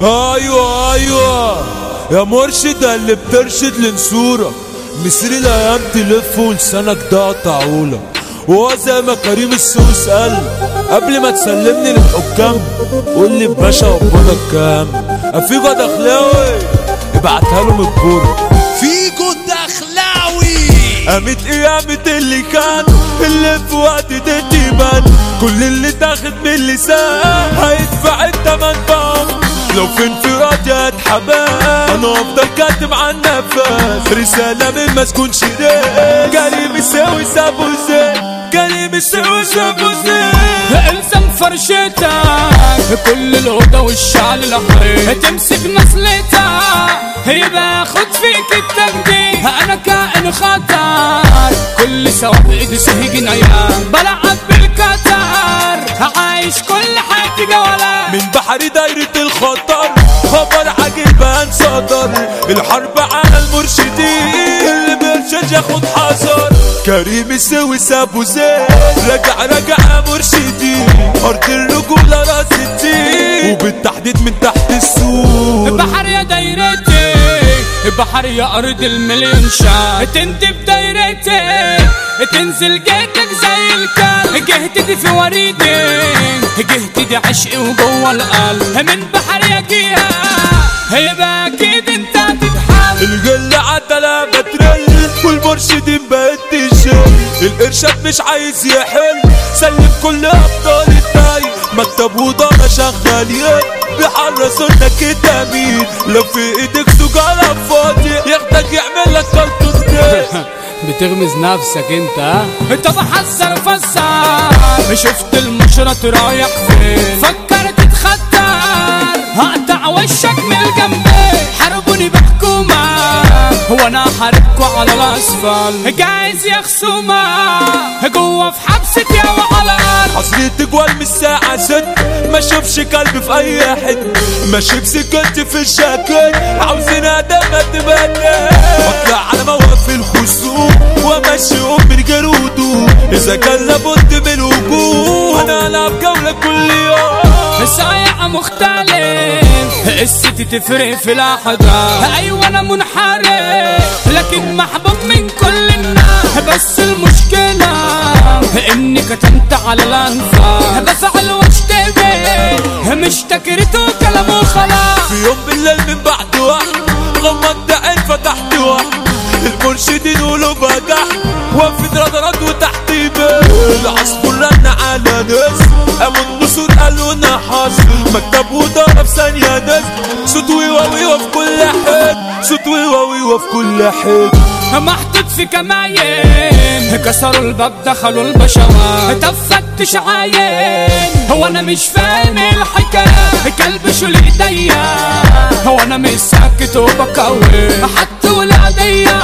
ايوه ايوه يا مرشد اللي بترشد لنسورة مصر الايام تلف ولسانك ده طعولة وهو زي ما كريم السوس قال قبل ما تسلمني للحكام قول لي باشا قبضك كام افيجو دخلاوي ابعتها له من الكوره فيجو الدخلاوي قامت قيامة اللي كان اللي في وقت ده تبان كل اللي تاخد من اللسان هيدفع التمن بام لو في انفراد يا اتحبان انا افضل كاتب عن نفس رسالة من مسكون شريك كريم يساوي سابو زين كريم يساوي سابو زين الزم فرشتك كل الهدى والشعل الحريق تمسك نسلتك يبقى خد فيك التقدير انا كائن خطر كل سوابق سهج ايام بلعب بالكتر عايش كل حياتي جولات من بحر دايرة الخطر خبر عجيب انصدر الحرب على المرشدين اللي بيرشد ياخد حذر كريم السوي سابو زين رجع رجع يا مرشدين ارض الرجولة راس الدين وبالتحديد من تحت السور بحر يا دايرتي بحر يا ارض المليون شات انت بدايرتي تنزل جهتك زي الكلب جهتي في وريدي جهتي دي عشقي وجوه القلب من بحر يا جيها هيبقى اكيد انت هتتحل الجل عدلة بترل والمرشدين بقت تشل الارشاد مش عايز يحل سلم كل ابطال التاي مكتب وضامة شغالين بيحرسوا انك التامين لو في ايدك سجارة فاضي ياخدك يعمل لك كارتون بتغمز نفسك انت ها طب حذر فزر شفت المشرط رايح فين فكرت تتخدر هقطع وشك من الجنبين حاربوني بحكومة هو انا حاربكوا على الاسفل جايز يا خصومة جوه في حبستي او على الارض حصرية تجوال من الساعة ست ما شوفش كلب في اي حتة ماشي بسكنتي في الشكل عاوزين ادم اتبنى واطلع على مواقف الخصوم وامشيهم من غير هدوء اذا كان لابد من الهجوم انا العب جولة كل يوم صايع مختلف الست تفرق في الاحداث ايوه انا منحرف لكن محبوب من كل الناس بس المشكله اني كتمت على الانفاس بفعل واشتبه مش تكرته كلامه خلاص في يوم بالليل من بعد واحد غمضت عين فتحت واحد المرشدين ولو بجح وفي رادارات وتحت بيت العصفور رن على ناس قاموا النسور قالوا انا حاصل مكتب وضرب ثانية ناس صوت ويواوي في كل حته صوت ويواوي في كل حته محطوط في كماين كسروا الباب دخلوا البشوات طب فتش عاين هو انا مش فاهم الحكايه كلب شو ايديا هو انا مش ساكت وبكوي حط ولاديا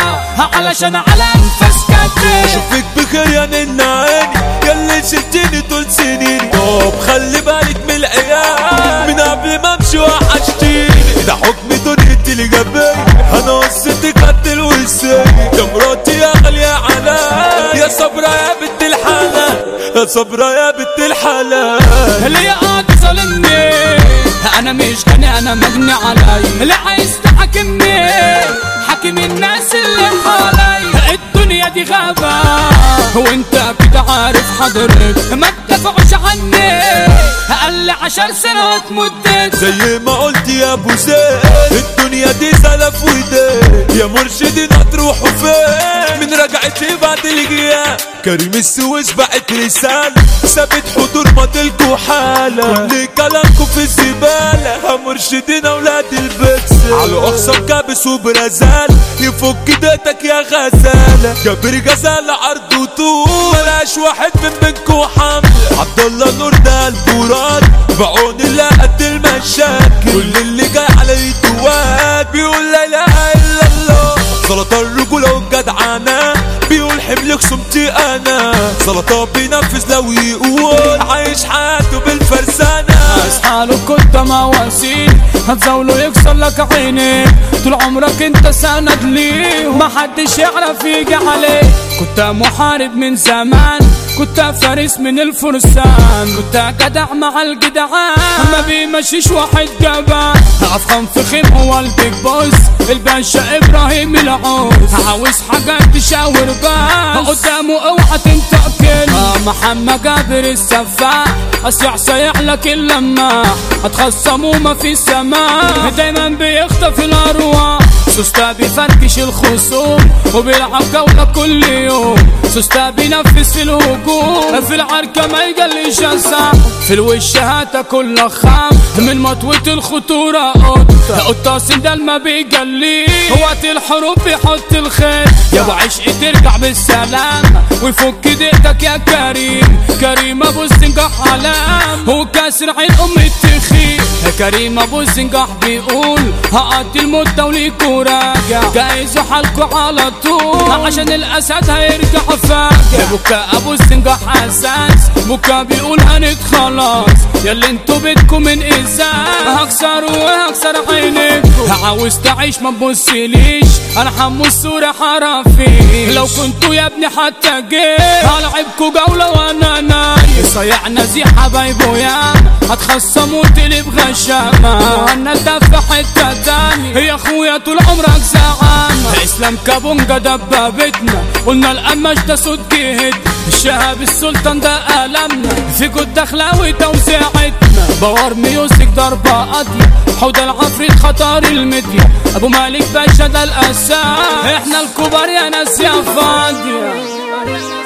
علشان على انفاس كتير اشوفك بخير يا نن عيني ياللي شلتني طول سنيني طب خلي بالك من العيال من قبل ما امشي وحشتيني ده حكم دنيتي اللي جابني انا قصتي قتل وساني يا مراتي يا غالية عليا يا صبرا يا بنت الحلال يا صبرا يا بنت الحلال اللي قاعد ظالمني انا مش غني انا مجني علي اللي عايز تحاكمني حاكم الناس اللي حوالي الدنيا دي غابة وانت كده عارف حضرتك ما تدافعش عني اقل عشر سنوات مدت زي ما قلت يا ابو زيد الدنيا دي سلف ودين يا مرشدين هتروحوا فين من رجعتي بعد الغياب كريم السويس بعت رسالة ثابت حضور ماضيلكوا حالة كل كلامكوا في الزبالة يا مرشدين اولاد البكس على اخصام كابس وبرزال يفك ديتك يا غزالة جابر جزالة عرض وطول بلاش واحد من منكوا حمل عبد الله نور ده البورات بعون الله قد المشاكل كل اللي جاي على يدواك بيقول لا اله الا الله سلطة الرجولة والجدعنة بيقول حملك صمتي انا سلطة بينفذ لو يقول عايش حياته بالفرسانة حاله كنت مواسيل هتزاوله يكسر لك عيني طول عمرك انت سند ليه ومحدش يعرف يجي عليه كنت محارب من زمان كنت فارس من الفرسان كنت جدع مع الجدعان ما بيمشيش واحد جبان افخم فخم هو البيج بوس الباشا ابراهيم العوز عاوز حاجة تشاور بس قدامه اوعى تنتقل آه محمد جابر السفاح اصيع صيح لك اللماح هتخصموا ما في السماء دايما بيخطف الارواح سوستا بيفركش الخصوم وبيلعب جولة كل يوم سوستا بينفذ في الهجوم في العركة ما يجليش الساعة في الوش هتاكل خام من مطوة الخطورة قطة قطة سندال ما بيجلي وقت الحروب بيحط الخيل يا ابو عشق ترجع بالسلام ويفك دقتك يا كريم كريم ابو السنجح علام وكسر عين ام التخيل كريم ابو السنجح بيقول هقضي المدة وليكوا راجع جايزوا حالكوا على طول عشان الاسد هيرجع فاجع بكا ابو السنجح اساس بكا بيقول هنتخلص ياللي انتوا بدكم من ازاز هكسر وهكسر عينيكوا عاوز تعيش ما تبصليش انا حمو الصورة حرفي لو كنتوا يا ابني حتى جيت هلعبكوا جولة وانا نايم صيع نزيح حبايبه يا هتخصموا تقلب غشامة وانا في حتة تاني يا اخويا طول عمرك زعامة اسلام كابونجا دبابتنا قلنا القماش ده صوت جهد الشهاب السلطان ده قلمنا في جود دخلاوي توزيعتنا باور ميوزك ضربة قاضية حوض العفريت خطر الميديا ابو مالك باشا ده الاساس احنا الكبار يا ناس يا فاضية